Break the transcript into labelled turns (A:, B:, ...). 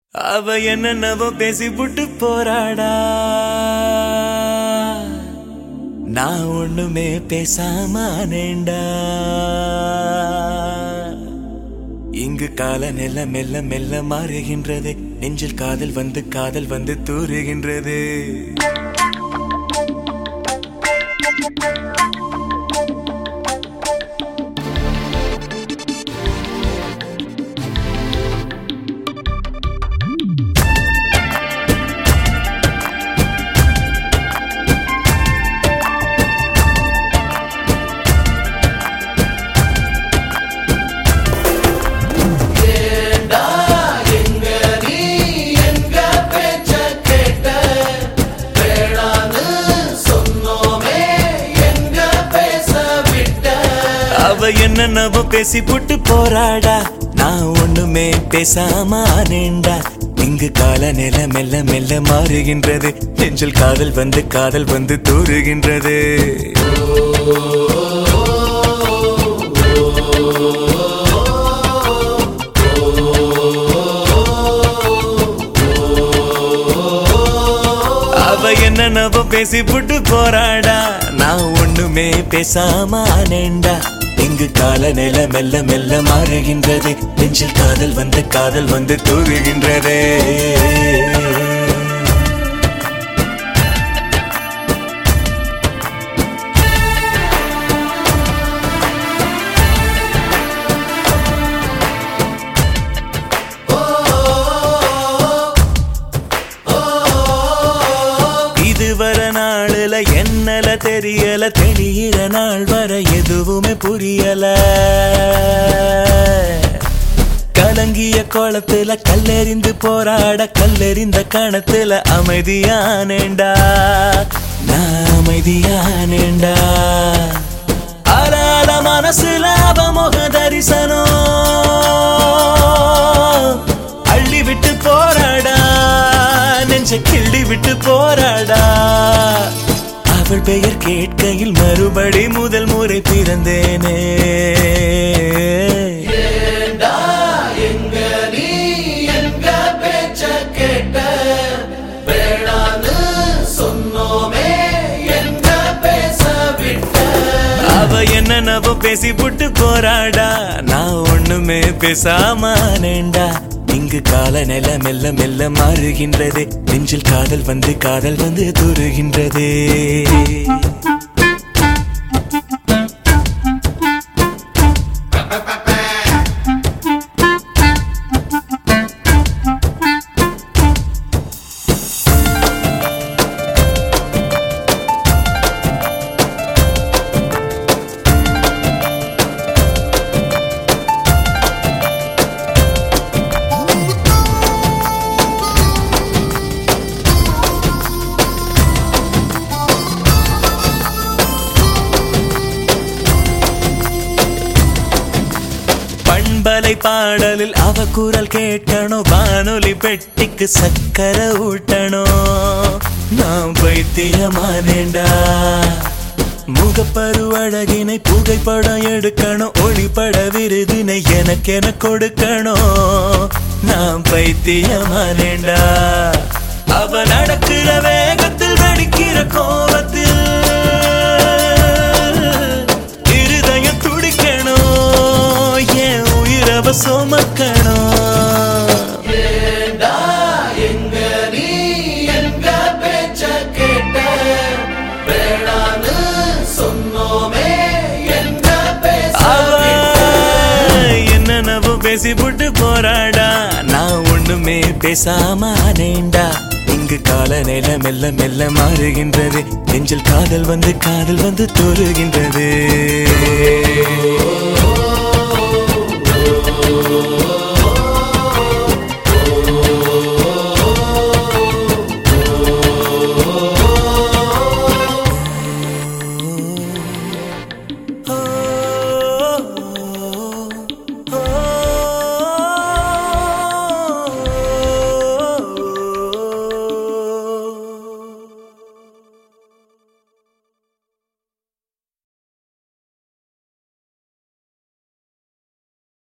A: அவ என்னென்னவோ பேசி புட்டு போறாடா நான் ஒண்ணுமே பேசாம அனேண்டா இங்கு கால நெல்ல மெல்ல மெல்ல மாறுகின்றது நெஞ்சில் காதல் வந்து காதல் வந்து தூறுகின்றது அவ என்னென்னவோ பேசி புட்டு போறாடா நான் ஒண்ணுமே பேசாம அனேண்டா இங்கு கால நில மெல்ல மெல்ல மாறுகின்றது நெஞ்சில் காதல் வந்து காதல் வந்து தூறுகின்றது அவ என்னென்னவோ பேசி புட்டு போறாடா நான் ஒண்ணுமே பேசாம அனேண்டா இங்கு கால நில மெல்ல மெல்ல மாறுகின்றது நெஞ்சில் காதல் வந்து காதல் வந்து தூறுகின்றது இதுவரை நாளுல என்னல தெரியல தெளியிற நாள் வர எதுவுமே புரியல கலங்கிய கோலத்துல கல்லெறிந்து போராட கல்லெறிந்த கணத்துல அமைதியானேண்டா நான் அமைதியானேண்டா அலால மனசுல அவ முக தரிசனம் அள்ளி விட்டு போராடா நெஞ்ச கிள்ளி விட்டு போராடா அவள் பெயர் கேட்கையில் மறுபடி முதல் முறை பிறந்தேனே அவ என்னென்னவோ பேசி புட்டு போராடா நான் ஒண்ணுமே பேசாம அனேண்டா இங்கு கால நில மெல்ல மெல்ல மாறுகின்றது நெஞ்சில் காதல் வந்து காதல் வந்து தூறுகின்றது பண்பலை பாடலில் அவ குரல் கேட்கணும் வானொலி பெட்டிக்கு சக்கரை ஊட்டணும் நான் வைத்தியமானேண்டா முகப்பரு அழகினை புகைப்படம் எடுக்கணும் ஒளிப்பட விருதினை எனக்கென கொடுக்கணும் நான் பைத்தியமானேண்டா அவ நடக்கிற வேகத்தில் வெடிக்கிற கோபத்தில் இருதயம் துடிக்கணும் என் உயிரவ சுமக்கணும் அவ என்னென்னவோ பேசி புட்டு போறாடா நான் ஒண்ணுமே பேசாம அனேண்டா இங்கு கால நில மெல்ல மெல்ல மாறுகின்றது நெஞ்சில் காதல் வந்து காதல் வந்து தோறுகின்றது